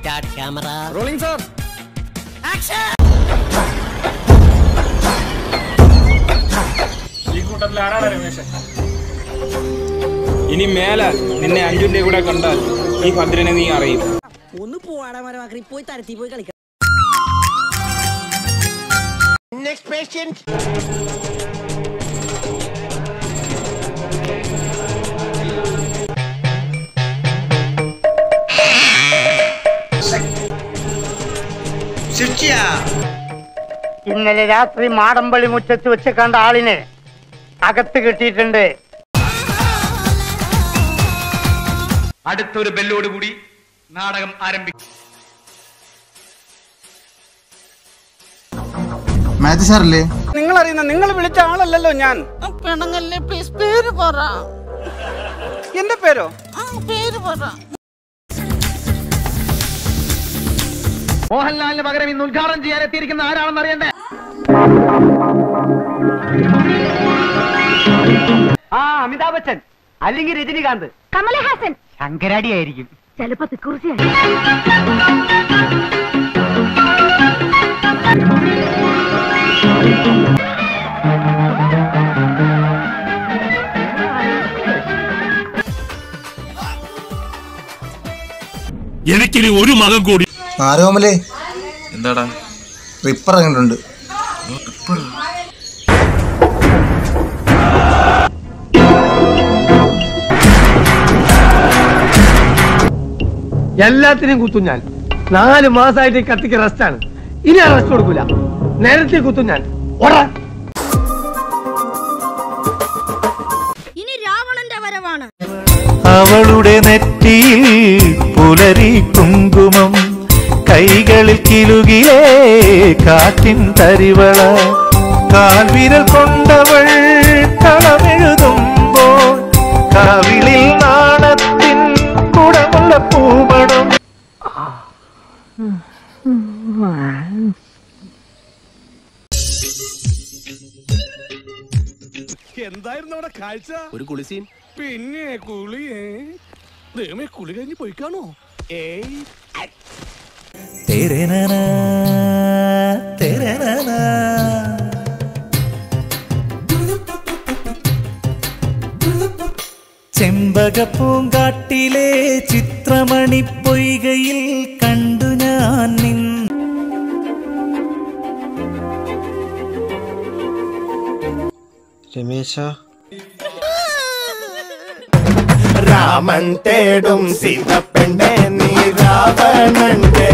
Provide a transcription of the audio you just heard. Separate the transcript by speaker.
Speaker 1: Start camera
Speaker 2: rolling sir
Speaker 3: ഈ കൂട്ടത്തിൽ ആരാണ് രമേശൻ ഇനി മേലെ നിന്നെ അഞ്ചുന്റെ കൂടെ കണ്ടാൽ ഈ ഭദ്രനെ നീ അറിയും
Speaker 1: ഒന്ന് പോവാടാ മരമാക്കി പോയി തരത്തി പോയി കളിക്കാം
Speaker 4: ഇന്നലെ രാത്രി മാടമ്പള്ളി മുറ്റത്ത് വെച്ച് കണ്ട ആളിനെ അകത്ത് കിട്ടിയിട്ടുണ്ട്
Speaker 5: അടുത്തൊരു ബെല്ലോടുകൂടി നാടകം ആരംഭിക്കും
Speaker 6: മാത്യു സാറല്ലേ
Speaker 2: നിങ്ങൾ അറിയുന്ന നിങ്ങൾ വിളിച്ച ആളല്ലല്ലോ ഞാൻ
Speaker 7: പെണങ്ങല്ലേ പ്ലീസ് പേര് പറ
Speaker 2: എന്റെ പേരോ
Speaker 7: ആ പേര് പറ
Speaker 4: മോഹൻലാലിന് പകരം ഇന്ന് ഉദ്ഘാടനം ചെയ്യാൻ എത്തിയിരിക്കുന്ന ആരാണെന്ന് അറിയണ്ടേ ആ അമിതാഭ് ബച്ചൻ അല്ലെങ്കിൽ രജനികാന്ത്
Speaker 7: കമലഹാസൻ
Speaker 4: ശങ്കരാടി ആയിരിക്കും
Speaker 7: ചിലപ്പോ തിക്കുറിച്ചാണ്
Speaker 8: എനിക്കിനി ഒരു മകൻ കൂടി
Speaker 6: ആരോമലേ
Speaker 8: എന്താടാ
Speaker 6: റിപ്പർ അങ്ങോട്ടുണ്ട്
Speaker 4: എല്ലാത്തിനും കുത്തും ഞാൻ നാല് മാസമായിട്ട് ഈ കത്തിക്ക് റെസ്റ്റാണ് ഇനി ആ റെസ്റ്റ് കൊടുക്കൂല നേരത്തെ കുത്തും ഞാൻ ഓടാ
Speaker 7: ഇനി രാവണന്റെ വരവാണ്
Speaker 9: അവളുടെ നെറ്റിയിൽ പുലരി കുങ്കുമം കൈകളിൽ കിലുകിലേ കാറ്റിൻ തരിവള കാൽവിരൽ കൊണ്ടവൾ കളമെഴുതുമ്പോൾ കവിളിൽ നാണത്തിൻ കുടമുള്ള പൂമണം
Speaker 8: എന്തായിരുന്നു അവിടെ കാഴ്ച ഒരു കുളിസീൻ പിന്നെ കുളിയേ ദൈവമേ കുളി കഴിഞ്ഞ് പോയിക്കാണോ ഏയ്
Speaker 9: തെരനന, തെരനന. ചെമ്പകപ്പൂങ്കാട്ടിലെ ചിത്രമണി പൊയ്കയിൽ കണ്ടു ഞാൻ നിൻ
Speaker 6: രമേശ
Speaker 8: രാമൻ തേടും സീതപ്പെണ്ണെ നീ രാവണന്റെ